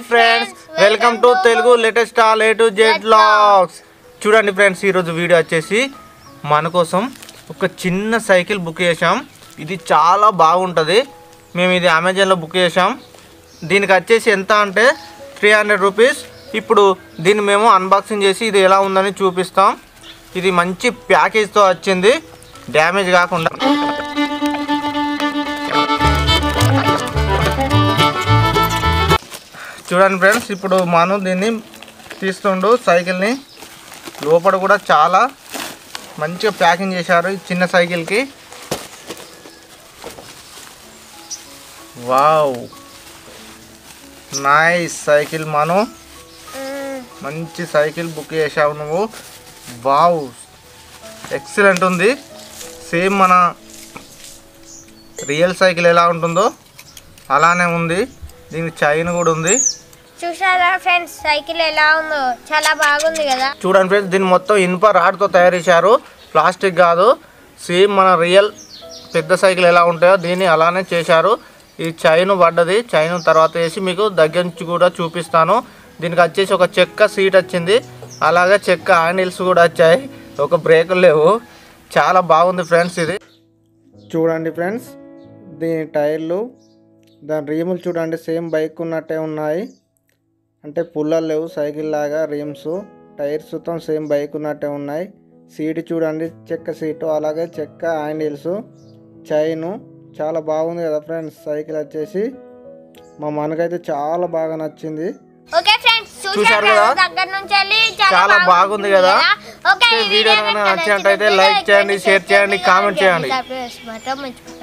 Friends welcome to Telugu latest all A to Z logs చూడండి friends ఈరోజు video వచ్చేసి మన కోసం ఒక చిన్న సైకిల్ బుక్ చేసాం ఇది చాలా బాగుంటుంది మేము ఇది అమెజాన్లో బుక్ చేసాం దీనికి వచ్చేసి ఎంత అంటే త్రీ హండ్రెడ్ రూపీస్ ఇప్పుడు దీన్ని మేము అన్బాక్సింగ్ చేసి ఇది ఎలా ఉందని చూపిస్తాం ఇది మంచి ప్యాకేజ్తో వచ్చింది డ్యామేజ్ కాకుండా చూడండి ఫ్రెండ్స్ ఇప్పుడు మనం దీన్ని తీస్తుండు సైకిల్ని లోపల కూడా చాలా మంచిగా ప్యాకింగ్ చేశారు ఈ చిన్న సైకిల్కి వావ్ నైస్ సైకిల్ మనం మంచి సైకిల్ బుక్ చేసావు నువ్వు వావ్ ఎక్సలెంట్ ఉంది సేమ్ మన రియల్ సైకిల్ ఎలా ఉంటుందో అలానే ఉంది దీనికి చైన్ కూడా ఉంది చూసారా ఫ్రెండ్స్ సైకిల్ ఎలా ఉందో చాలా బాగుంది కదా చూడండి ఫ్రెండ్స్ దీన్ని మొత్తం ఇనుప రాడ్తో తయారు చేశారు ప్లాస్టిక్ కాదు సేమ్ మన రియల్ పెద్ద సైకిల్ ఎలా ఉంటాయో దీన్ని అలానే చేశారు ఈ చైన్ పడ్డది చైన్ తర్వాత వేసి మీకు దగ్గర నుంచి కూడా చూపిస్తాను దీనికి వచ్చేసి ఒక చెక్క సీట్ వచ్చింది అలాగే చెక్క హ్యాండిల్స్ కూడా వచ్చాయి ఒక బ్రేకులు లేవు చాలా బాగుంది ఫ్రెండ్స్ ఇది చూడండి ఫ్రెండ్స్ దీని టైర్లు దాని రీములు చూడండి సేమ్ బైక్ ఉన్నట్టే ఉన్నాయి అంటే పుల్లలు లేవు సైకిల్ లాగా రిమ్స్ టైర్స్ మొత్తం సేమ్ బైక్ ఉన్నట్టే ఉన్నాయి సీట్ చూడండి చెక్క సీటు అలాగే చెక్క హ్యాండిల్స్ చైను చాలా బాగుంది కదా ఫ్రెండ్స్ సైకిల్ వచ్చేసి మా మనకైతే చాలా బాగా నచ్చింది ఓకే ఫ్రెండ్స్ చూశారు చూసారు కదా? కదా దగ్గర నుంచి వెళ్ళి చాలా బాగుంది కదా? ఓకే ఈ వీడియో కనుక నచ్చినట్టయితే లైక్ చేయండి, షేర్ చేయండి, కామెంట్ చేయండి. చేయండి